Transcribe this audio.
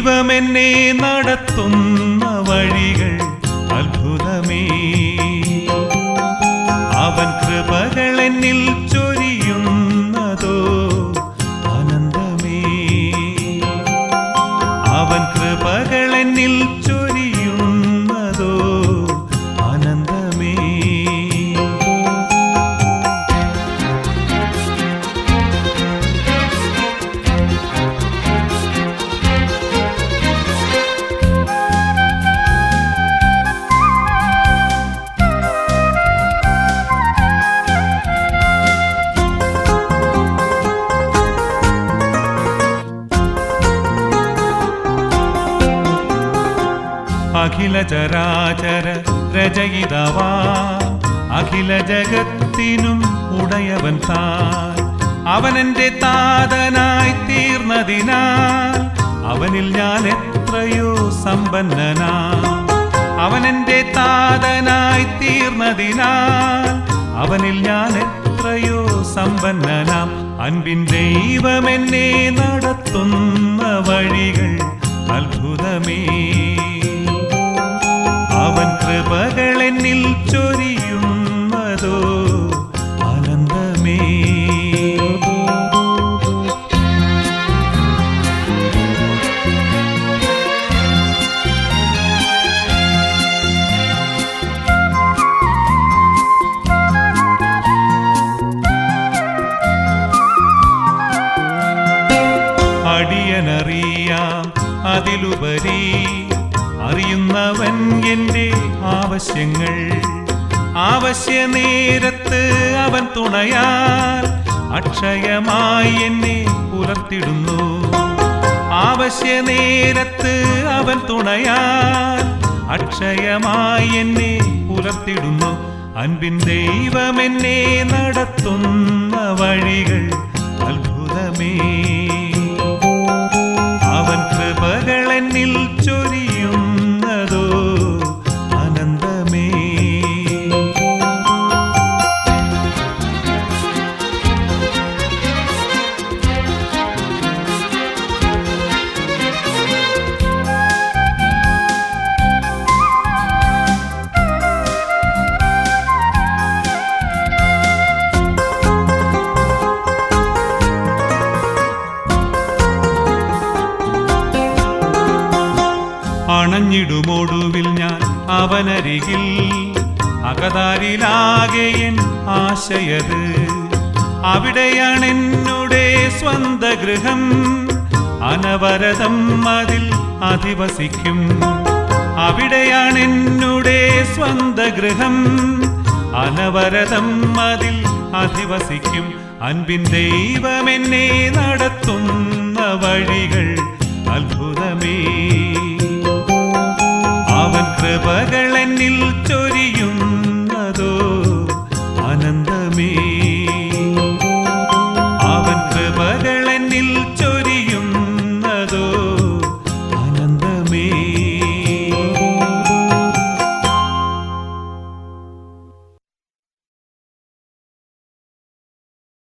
ദൈവമെന്നെ നടത്തുന്ന വഴികൾ അത്ഭുതമേ അവൻ കൃപകൾ എന്നിൽ ചൊരിയുന്നതോ ആനന്ദമേ അവൻ കൃപകൾ എന്നിൽ ചൊരിയുന്നതോ ആനന്ദമേ അഖില ചരാചര രചയിതാവാ അഖില ജഗത്തിനും ഉടയവൻ താൻ അവനെന്റെ താതനായി തീർന്നതിനാൽ അവനിൽ ഞാൻ എത്രയോ സമ്പന്നനാ അവനെന്റെ താതനായി തീർന്നതിനാൽ അവനിൽ ഞാൻ എത്രയോ സമ്പന്നനാം അൻപിൻ ദൈവമെന്നെ നടത്തുന്ന വഴികൾ അത്ഭുതമേ അവൻ കൃപകൾ എന്നിൽ ചൊരിയുന്നതോ ആനന്ദമേ അടിയനറിയാം അതിലുപരി അറിയുന്നവൻ എൻ്റെ ആവശ്യങ്ങൾ ആവശ്യ നേരത്ത് അവൻ തുണയാൽ അക്ഷയമായി എന്നെ പുലർത്തിടുന്നു ആവശ്യ നേരത്ത് അവൻ തുണയാൽ അക്ഷയമായി എന്നെ പുലർത്തിടുന്നു അൻപിൻ ദൈവമെന്നെ നടത്തുന്ന വഴികൾ അത്ഭുതമേ അവൻ കൃപകൾ എന്നിൽ ചൊരിയുന്നതോ ആനന്ദമേ അണഞ്ഞിടുമൊടുവിൽ ഞാൻ അവനരികിൽ അകതാരിലാകെ എൻ ആശയത് അവിടെയാണ് എന്നുടെ സ്വന്ത ഗൃഹം അനവരതം അതിൽ അധിവസിക്കും അവിടെയാണ് എന്നുടെ സ്വന്ത ഗൃഹം അനവരതം അതിൽ അധിവസിക്കും അൻപിൻ ദൈവമെന്നെ നടത്തുന്ന വഴികൾ അത്ഭുതമേ അവൻ കൃപകൾ എന്നിൽ ചൊരിയുന്നതോ ആനന്ദമേ അവൻ കൃപകൾ എന്നിൽ ചൊരിയുന്നതോ